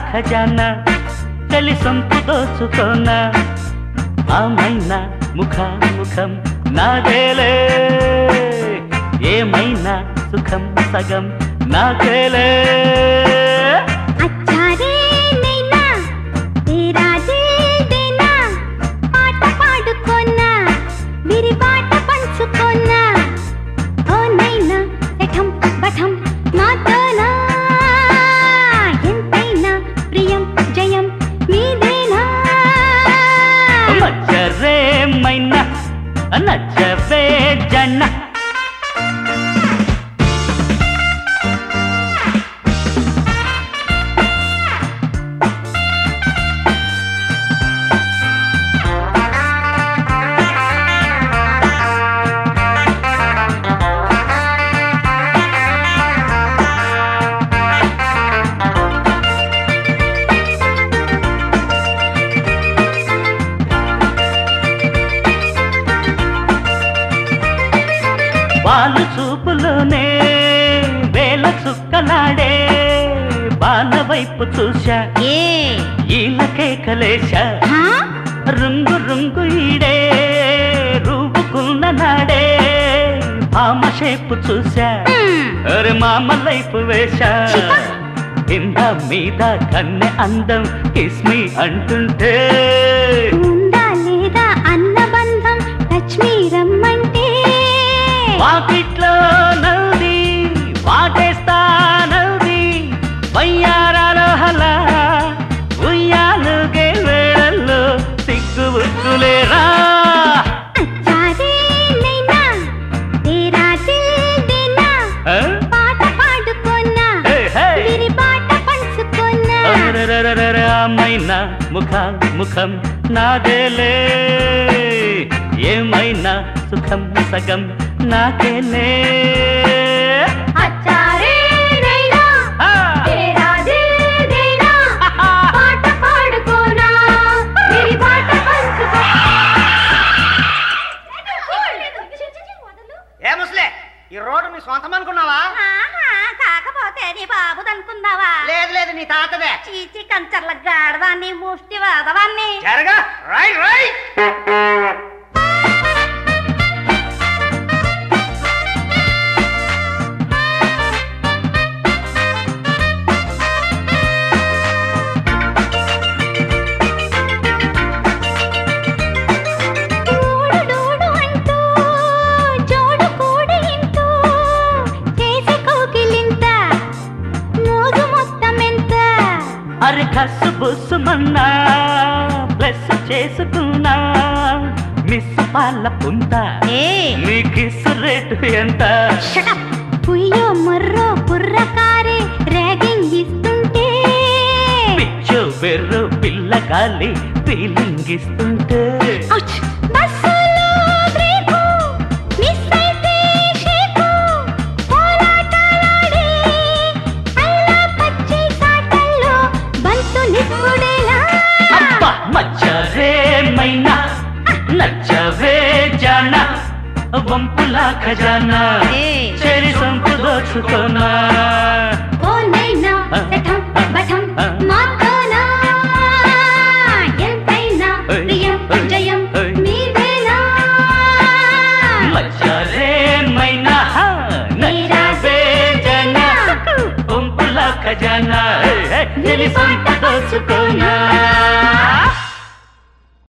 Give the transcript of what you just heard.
ఖజానా చలి సొంపు దోచుకోనా ఆమైనా ముఖ ముఖం నాదేలే ఏమైనా సుఖం సగం నాకేలే అచ్చారే నైనా తేరా దిల్ దేనా పాట పాడుకోనా విరి పాట పంచుకోనా ఓ నైనా ఎఠం బఠం నాతోనా ఎంతైనా ప్రియం జయం నీదేనా మచ్చరేమైనా నచ్చవే జన్న వాళ్ళు చూపులోనే వేల చుక్కలాడే బాల వైపు చూశా ఏ ఈలకే కలేశా హా రుంగు రుంగు ఈడే రూపుకున్న నాడే భామ షేపు చూశా అరే మామ లైఫ్ వేశా చిపా. కింద మీద కన్నె అందం కిస్మి అంటుంటే ఉందా లేదా అన్న బంధం టచ్ మీ రమ్మంటే వాకిట్లో నవ్వి వాటేస్తా నవ్వి వయ్యారాలో హలా ఉయ్యాలుగే వేళల్లో సిగ్గు ఉచ్చులేరా అచ్చారే నైనా తేరా దిల్ దేనా ఆ? పాట పాడుకోనా హే, హే. విరి పాట పంచుకోనా అరెరెరెరెరె, అమ్మైనా ముఖ ముఖం నాదేలే ఏమైనా సుఖం సగం నాకేలే అచ్చారే నైనా ఆ! తేరా దిల్ దేనా పాట పాడుకోనా విరి పాట పంచుకోనా ఏ ముసలే ఈ రోడ్డు మీ సొంతం అనుకున్నావా కాకపోతే నీ బాబుదనుకున్నావా లేదు లేదు నీ తాతదే చీచి కంచర్ల గాడదాన్ని ముష్టి వాదవాన్ని జరగా రైట్ రైట్ డోడు అంటూ జోడు కూడి ఇంటూ చేసే కోకిలింత మోజు మొత్తం ఎంత అరే కసు బుసుమన్నా ప్లస్ చేసుకున్నా మిస్ పాల పుంత ఏ నీ కిస్సు రేటు ఎంత పుయ్యో మర్రో కుర్రకారే ర్యాగింగ్ ఇస్తుంటే పిచ్చు బెర్రు పిల్ల గాలి ఫీలింగ్ ఇస్తుంటే ఔచ్! బస్సులో బ్రేకు, మిస్ అయితే షేకు, పోరాటాలాడే, అల్లా పచ్చి కాటల్లో బంతు నిప్పుడేలా. అబ్బా మచ్చరేమైనా నచ్చవే జాన వంపులా ఖజానా ఏయ్. చెరి సంపు దోచుకోనా ఓ నైనా, శఠం, బఠం, మాతోనా. ఎంతైనా ఏయ్, ప్రియం, ఏయ్, జయం ఏయ్. మీదేనా. మచ్చరేమైనా నచ్చవే జాన వంపులా ఖజానా చెరి సంపు దోచుకోనా